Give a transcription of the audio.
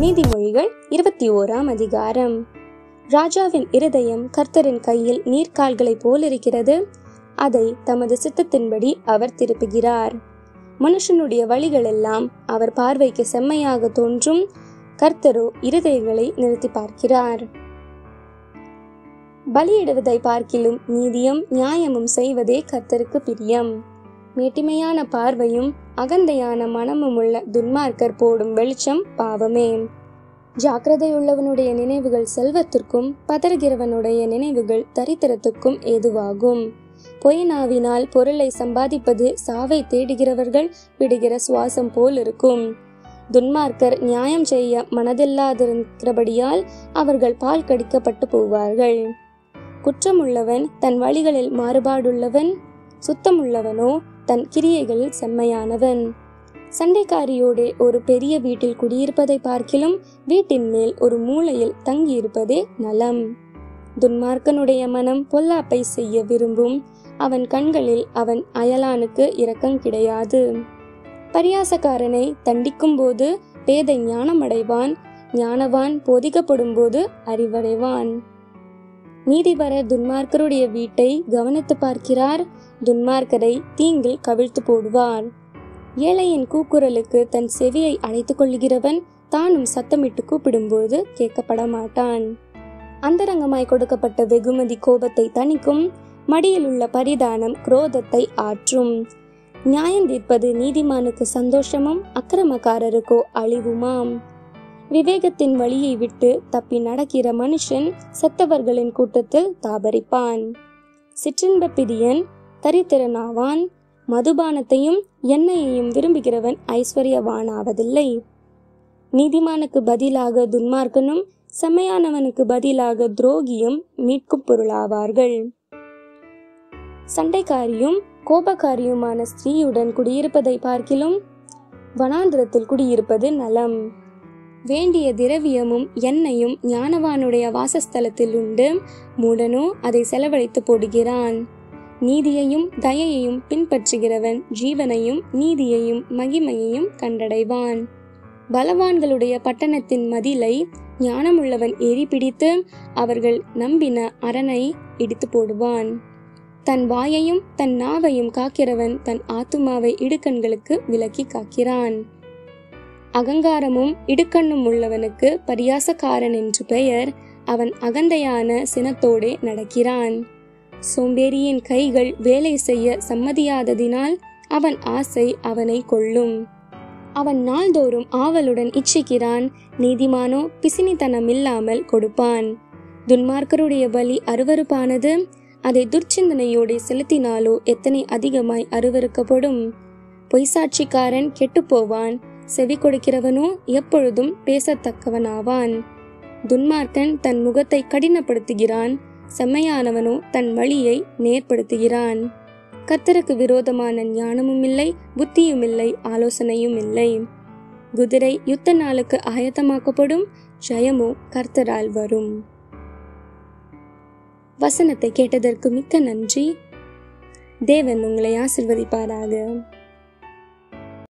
நீதிமொழிகள் இருபத்தி ஓராம் அதிகாரம் ராஜாவின் இருதயம் கர்த்தரின் கையில் நீர்க்கால்களைப் போலிருக்கிறது அதை தமது சித்தத்தின்படி அவர் திருப்புகிறார் மனுஷனுடைய வழிகளெல்லாம் அவர் பார்வைக்கு செம்மையாக தோன்றும் கர்த்தரோ இருதயங்களை நிறுத்தி பார்க்கிறார் பலியிடுவதை பார்க்கிலும் நீதியும் நியாயமும் செய்வதே கர்த்தருக்கு பிரியம் மேட்டிமையான பார்வையும் அகந்தையான மனமும் உள்ள துன்மார்க்கர் போடும் வெளிச்சம் பாவமே ஜாக்கிரதையுள்ளவனுடைய நினைவுகள் செல்வத்திற்கும் பதறுகிறவனுடைய நினைவுகள் தரித்திரத்துக்கும் ஏதுவாகும் பொய்நாவினால் பொருளை சம்பாதிப்பது சாவை தேடுகிறவர்கள் விடுகிற சுவாசம் போல் இருக்கும் துன்மார்க்கர் நியாயம் செய்ய மனதில்லாதிருக்கிறபடியால் அவர்கள் பால் கடிக்கப்பட்டு போவார்கள் குற்றமுள்ளவன் தன் வழிகளில் மாறுபாடுள்ளவன் சுத்தமுள்ளவனோ தன் கிரியைகளில் செம்மையானவன் சண்டைக்காரியோடே ஒரு பெரிய வீட்டில் குடியிருப்பதை பார்க்கிலும் வீட்டின் மேல் ஒரு மூலையில் தங்கியிருப்பதே நலம் துன்மார்க்கனுடைய மனம் பொல்லாப்பை செய்ய விரும்பும் அவன் கண்களில் அவன் அயலானுக்கு இரக்கம் கிடையாது பரியாசக்காரனை தண்டிக்கும் போது பேதை ஞானமடைவான் ஞானவான் போதிக்கப்படும் போது அறிவடைவான் நீதிபர துன்மார்க்கருடைய வீட்டை கவனித்து பார்க்கிறார் துன்மார்க்கரை தீங்கில் கவிழ்த்து போடுவார் ஏழையின் கூக்குரலுக்கு தன் செவியை அடைத்துக் கொள்கிறவன் தானும் சத்தமிட்டு கூப்பிடும்போது கேட்கப்பட மாட்டான் அந்தரங்கமாய் கொடுக்கப்பட்ட வெகுமதி கோபத்தை தணிக்கும் மடியில் உள்ள பரிதானம் குரோதத்தை ஆற்றும் நியாயம் தீர்ப்பது நீதிமானுக்கு சந்தோஷமும் அக்கிரமக்காரருக்கோ அழிவுமாம் விவேகத்தின் வழியை விட்டு தப்பி நடக்கிற மனுஷன் செத்தவர்களின் கூட்டத்தில் தாபரிப்பான் சிற்றின்ப பிரியன் தரித்திரனாவான் மதுபானத்தையும் எண்ணெயையும் விரும்புகிறவன் ஐஸ்வர்யவானாவதில்லை நீதிமானுக்கு பதிலாக துன்மார்க்கனும் செம்மையானவனுக்கு பதிலாக துரோகியும் மீட்கும் பொருளாவார்கள் சண்டைக்காரியும் கோபக்காரியுமான ஸ்திரீயுடன் குடியிருப்பதை பார்க்கிலும் வனாந்திரத்தில் குடியிருப்பது நலம் வேண்டிய திரவியமும் எண்ணெயும் ஞானவானுடைய வாசஸ்தலத்தில் உண்டு மூடனோ அதை செலவழித்து போடுகிறான் நீதியையும் தயையையும் பின்பற்றுகிறவன் ஜீவனையும் நீதியையும் மகிமையையும் கண்டடைவான் பலவான்களுடைய பட்டணத்தின் மதிலை ஞானமுள்ளவன் ஏறி பிடித்து அவர்கள் நம்பின அரணை இடித்து போடுவான் தன் வாயையும் தன் நாவையும் காக்கிறவன் தன் ஆத்துமாவை இடுக்கண்களுக்கு விலக்கி காக்கிறான் அகங்காரமும் இடுக்கண்ணும் உள்ளவனுக்கு பரியாசக்காரன் என்று பெயர் அவன் அகந்தையான சினத்தோடே நடக்கிறான் சோம்பேறியின் கைகள் வேலை செய்ய சம்மதியாததினால் அவன் ஆசை அவனை கொள்ளும் அவன் நாள்தோறும் ஆவலுடன் இச்சிக்கிறான் நீதிமானோ பிசினித்தனமில்லாமல் கொடுப்பான் துன்மார்க்கருடைய பலி அருவருப்பானது அதை துர்ச்சிந்தனையோடு செலுத்தினாலோ எத்தனை அதிகமாய் அருவருக்கப்படும் பொய்சாட்சிக்காரன் கெட்டுப்போவான் செவி கொடுக்கிறவனோ எப்பொழுதும் பேசத்தக்கவனாவான் துன்மார்க்கன் தன் முகத்தை கடினப்படுத்துகிறான் செம்மையானவனோ தன் வழியை நேர்படுத்துகிறான் கர்த்தருக்கு விரோதமான ஞானமும் இல்லை புத்தியும் இல்லை ஆலோசனையும் இல்லை குதிரை யுத்த நாளுக்கு ஆயத்தமாக்கப்படும் ஜெயமோ கர்த்தரால் வரும் வசனத்தை கேட்டதற்கு மிக்க நன்றி தேவன் உங்களை ஆசிர்வதிப்பாராக